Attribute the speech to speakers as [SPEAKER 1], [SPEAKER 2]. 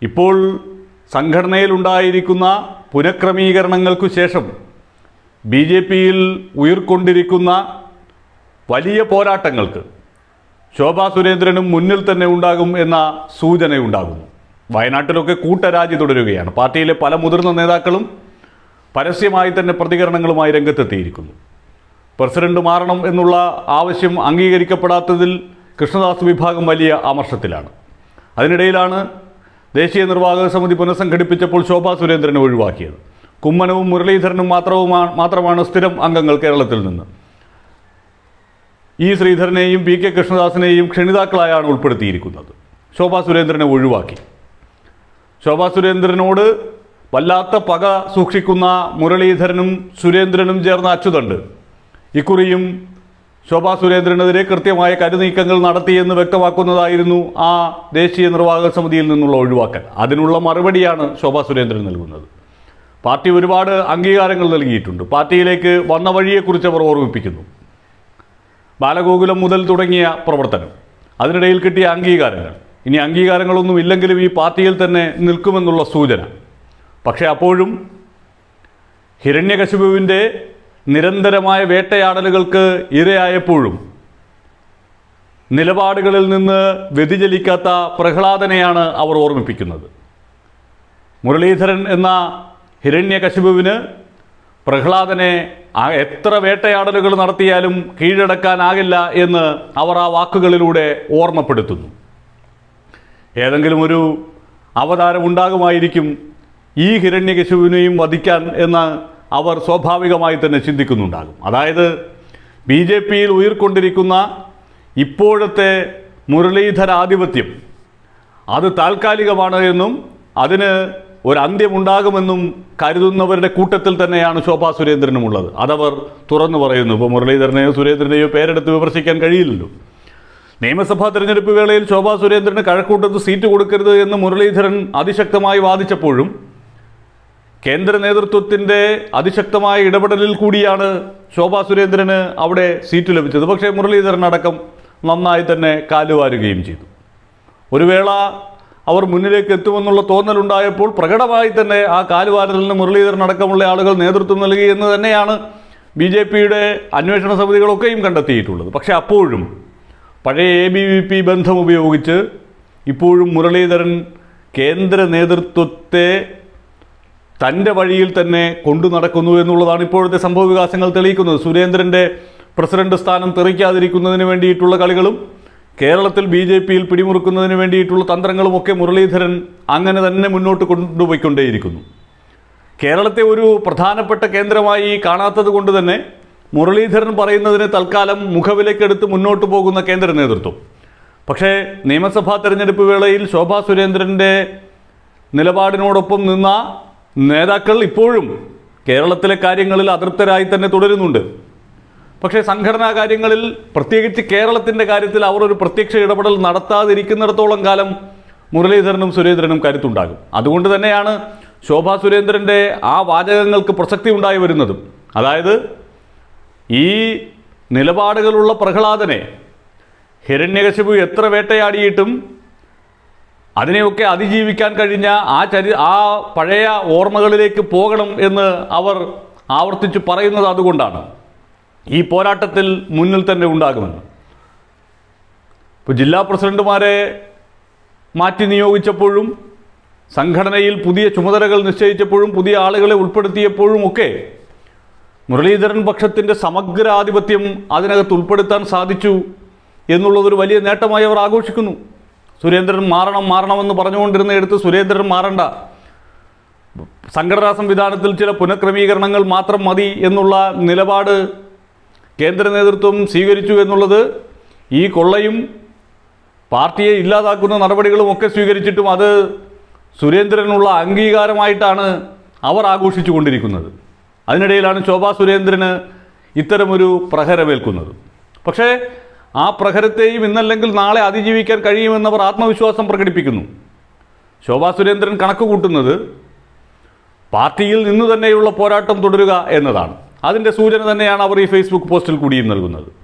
[SPEAKER 1] ഇപ്പോൾ സംഘടനയിലുണ്ടായിരിക്കുന്ന പുനഃക്രമീകരണങ്ങൾക്കു ശേഷം B J പിയിൽ ഉയർക്കൊണ്ടിരിക്കുന്ന വലിയ പോരാട്ടങ്ങൾക്ക് ശോഭാ സുരേന്ദ്രനും മുന്നിൽ തന്നെ ഉണ്ടാകും എന്ന സൂചനയുണ്ടാകുന്നു വയനാട്ടിലൊക്കെ കൂട്ടരാജി തുടരുകയാണ് പാർട്ടിയിലെ പല മുതിർന്ന നേതാക്കളും പരസ്യമായി തന്നെ പ്രതികരണങ്ങളുമായി രംഗത്തെത്തിയിരിക്കുന്നു പ്രസിഡന്റ് മാറണം എന്നുള്ള ആവശ്യം അംഗീകരിക്കപ്പെടാത്തതിൽ കൃഷ്ണദാസ് വിഭാഗം വലിയ അമർഷത്തിലാണ് അതിനിടയിലാണ് ദേശീയ നിർവാഹക സമിതി പുനഃസംഘടിപ്പിച്ചപ്പോൾ ശോഭാ സുരേന്ദ്രനെ ഒഴിവാക്കിയത് കുമ്മനവും മുരളീധരനും മാത്രവുമാണ് മാത്രമാണ് സ്ഥിരം അംഗങ്ങൾ കേരളത്തിൽ നിന്ന് ഇ ശ്രീധരനെയും പി കെ കൃഷ്ണദാസിനെയും ക്ഷണിതാക്കളായാണ് ഉൾപ്പെടുത്തിയിരിക്കുന്നത് ശോഭാ സുരേന്ദ്രനെ ഒഴിവാക്കി ശോഭാ സുരേന്ദ്രനോട് വല്ലാത്ത പക സൂക്ഷിക്കുന്ന മുരളീധരനും സുരേന്ദ്രനും ചേർന്ന അച്യുതണ്ട് ഇക്കുറിയും ശോഭാ സുരേന്ദ്രനെതിരെ കൃത്യമായ കരുനീക്കങ്ങൾ നടത്തിയെന്ന് വ്യക്തമാക്കുന്നതായിരുന്നു ആ ദേശീയ നിർവാഹക സമിതിയിൽ നിന്നുള്ള ഒഴിവാക്കൽ അതിനുള്ള മറുപടിയാണ് ശോഭാ സുരേന്ദ്രൻ നൽകുന്നത് പാർട്ടി ഒരുപാട് അംഗീകാരങ്ങൾ നൽകിയിട്ടുണ്ട് പാർട്ടിയിലേക്ക് വന്ന വഴിയെക്കുറിച്ച് അവർ ഓർമ്മിപ്പിക്കുന്നു ബാലഗോകുലം മുതൽ തുടങ്ങിയ പ്രവർത്തനം അതിനിടയിൽ കിട്ടിയ അംഗീകാരങ്ങൾ ഇനി അംഗീകാരങ്ങളൊന്നും ഇല്ലെങ്കിലും ഈ പാർട്ടിയിൽ തന്നെ നിൽക്കുമെന്നുള്ള സൂചന പക്ഷേ അപ്പോഴും ഹിരണ്യകശിപുവിൻ്റെ നിരന്തരമായ വേട്ടയാടലുകൾക്ക് ഇരയായപ്പോഴും നിലപാടുകളിൽ നിന്ന് വ്യതിചലിക്കാത്ത പ്രഹ്ലാദനെയാണ് അവർ ഓർമ്മിപ്പിക്കുന്നത് മുരളീധരൻ എന്ന ഹിരണ്യകശിപുവിന് പ്രഹ്ലാദനെ ആ എത്ര വേട്ടയാടലുകൾ നടത്തിയാലും കീഴടക്കാനാകില്ല എന്ന് അവർ ആ വാക്കുകളിലൂടെ ഓർമ്മപ്പെടുത്തുന്നു ഏതെങ്കിലും ഒരു അവതാരം ഉണ്ടാകുമായിരിക്കും ഈ ഹിരണ്യകശുവിനെയും വധിക്കാൻ എന്ന് അവർ സ്വാഭാവികമായി തന്നെ ചിന്തിക്കുന്നുണ്ടാകും അതായത് ബി ജെ പിയിൽ ഉയർക്കൊണ്ടിരിക്കുന്ന ഇപ്പോഴത്തെ മുരളീധരാധിപത്യം അത് താൽക്കാലികമാണ് എന്നും അതിന് ഒരു അന്ത്യമുണ്ടാകുമെന്നും കരുതുന്നവരുടെ കൂട്ടത്തിൽ തന്നെയാണ് ശോഭാ സുരേന്ദ്രനും ഉള്ളത് അതവർ തുറന്നു പറയുന്നു ഇപ്പോൾ മുരളീധരനെയോ സുരേന്ദ്രനെയോ പേരെടുത്ത് വിമർശിക്കാൻ കഴിയില്ലല്ലോ നിയമസഭാ തെരഞ്ഞെടുപ്പ് വേളയിൽ ശോഭാ സുരേന്ദ്രന് കഴക്കൂട്ടത്ത് സീറ്റ് കൊടുക്കരുത് എന്ന് മുരളീധരൻ അതിശക്തമായി വാദിച്ചപ്പോഴും കേന്ദ്ര നേതൃത്വത്തിൻ്റെ അതിശക്തമായ ഇടപെടലിൽ കൂടിയാണ് ശോഭാ സുരേന്ദ്രന് അവിടെ സീറ്റ് ലഭിച്ചത് പക്ഷേ മുരളീധരൻ അടക്കം നന്നായി തന്നെ കാലുവാരുകയും ചെയ്തു ഒരു വേള അവർ മുന്നിലേക്ക് എത്തുമെന്നുള്ള തോന്നലുണ്ടായപ്പോൾ പ്രകടമായി തന്നെ ആ കാലുവാരലിന് മുരളീധരൻ അടക്കമുള്ള ആളുകൾ നേതൃത്വം നൽകി എന്ന് തന്നെയാണ് ബി ജെ പിയുടെ അന്വേഷണ സമിതികളൊക്കെയും കണ്ടെത്തിയിട്ടുള്ളത് പക്ഷേ അപ്പോഴും പഴയ എ ബി വി പി ബന്ധം ഉപയോഗിച്ച് ഇപ്പോഴും മുരളീധരൻ കേന്ദ്ര നേതൃത്വത്തെ തൻ്റെ വഴിയിൽ തന്നെ കൊണ്ടു നടക്കുന്നു എന്നുള്ളതാണ് ഇപ്പോഴത്തെ സംഭവ വികാസങ്ങൾ തെളിയിക്കുന്നത് സുരേന്ദ്രൻ്റെ പ്രസിഡന്റ് സ്ഥാനം തെറിക്കാതിരിക്കുന്നതിന് വേണ്ടിയിട്ടുള്ള കളികളും കേരളത്തിൽ ബി ജെ പിയിൽ പിടിമുറുക്കുന്നതിന് വേണ്ടിയിട്ടുള്ള തന്ത്രങ്ങളുമൊക്കെ മുരളീധരൻ അങ്ങനെ തന്നെ മുന്നോട്ട് കൊണ്ടുപോയിക്കൊണ്ടേയിരിക്കുന്നു കേരളത്തെ ഒരു പ്രധാനപ്പെട്ട കേന്ദ്രമായി കാണാത്തത് കൊണ്ട് തന്നെ മുരളീധരൻ പറയുന്നതിന് തൽക്കാലം മുഖവിലക്കെടുത്ത് മുന്നോട്ട് പോകുന്ന കേന്ദ്ര നേതൃത്വം പക്ഷേ നിയമസഭാ തെരഞ്ഞെടുപ്പ് വേളയിൽ ശോഭാ സുരേന്ദ്രൻ്റെ നിലപാടിനോടൊപ്പം നിന്ന നേതാക്കൾ ഇപ്പോഴും കേരളത്തിലെ കാര്യങ്ങളിൽ അതൃപ്തരായി തന്നെ തുടരുന്നുണ്ട് പക്ഷേ സംഘടനാ കാര്യങ്ങളിൽ പ്രത്യേകിച്ച് കേരളത്തിൻ്റെ കാര്യത്തിൽ അവർ ഒരു പ്രത്യക്ഷ ഇടപെടൽ നടത്താതിരിക്കുന്നിടത്തോളം കാലം മുരളീധരനും സുരേന്ദ്രനും കരുത്തുണ്ടാകും അതുകൊണ്ട് തന്നെയാണ് ശോഭാ സുരേന്ദ്രൻ്റെ ആ വാചകങ്ങൾക്ക് പ്രസക്തി ഉണ്ടായി വരുന്നതും അതായത് ഈ നിലപാടുകളുള്ള പ്രഹ്ലാദനെ ഹിരണ്യകശിപു എത്ര വേട്ടയാടിയിട്ടും അതിനെയൊക്കെ അതിജീവിക്കാൻ കഴിഞ്ഞ ആ ചരി ആ പഴയ ഓർമ്മകളിലേക്ക് പോകണം എന്ന് അവർ ആവർത്തിച്ച് പറയുന്നത് അതുകൊണ്ടാണ് ഈ പോരാട്ടത്തിൽ മുന്നിൽ തന്നെ ഉണ്ടാകുമെന്ന് ഇപ്പോൾ ജില്ലാ പ്രസിഡന്റുമാരെ മാറ്റി നിയോഗിച്ചപ്പോഴും സംഘടനയിൽ പുതിയ ചുമതലകൾ നിശ്ചയിച്ചപ്പോഴും പുതിയ ആളുകളെ ഉൾപ്പെടുത്തിയപ്പോഴും ഒക്കെ മുരളീധരൻ പക്ഷത്തിൻ്റെ സമഗ്രാധിപത്യം അതിനകത്ത് ഉൾപ്പെടുത്താൻ സാധിച്ചു എന്നുള്ളതൊരു വലിയ നേട്ടമായി അവർ ആഘോഷിക്കുന്നു സുരേന്ദ്രൻ മാറണം മാറണമെന്ന് പറഞ്ഞുകൊണ്ടിരുന്നയിടത്ത് സുരേന്ദ്രൻ മാറണ്ട സംഘടനാ സംവിധാനത്തിൽ ചില പുനഃക്രമീകരണങ്ങൾ മാത്രം മതി എന്നുള്ള നിലപാട് കേന്ദ്ര നേതൃത്വം സ്വീകരിച്ചു എന്നുള്ളത് ഈ കൊള്ളയും പാർട്ടിയെ ഇല്ലാതാക്കുന്ന നടപടികളും ഒക്കെ സ്വീകരിച്ചിട്ടും അത് സുരേന്ദ്രനുള്ള അംഗീകാരമായിട്ടാണ് അവർ ആഘോഷിച്ചു കൊണ്ടിരിക്കുന്നത് അതിനിടയിലാണ് ശോഭാ സുരേന്ദ്രന് ഇത്തരമൊരു പ്രഹരമേൽക്കുന്നത് പക്ഷേ ആ പ്രഹരത്തെയും ഇന്നല്ലെങ്കിൽ നാളെ അതിജീവിക്കാൻ കഴിയുമെന്നവർ ആത്മവിശ്വാസം പ്രകടിപ്പിക്കുന്നു ശോഭാ സുരേന്ദ്രൻ കണക്ക് കൂട്ടുന്നത് പാർട്ടിയിൽ നിന്ന് തന്നെയുള്ള പോരാട്ടം തുടരുക എന്നതാണ് അതിൻ്റെ സൂചന തന്നെയാണ് അവർ ഈ ഫേസ്ബുക്ക് പോസ്റ്റിൽ കൂടിയും നൽകുന്നത്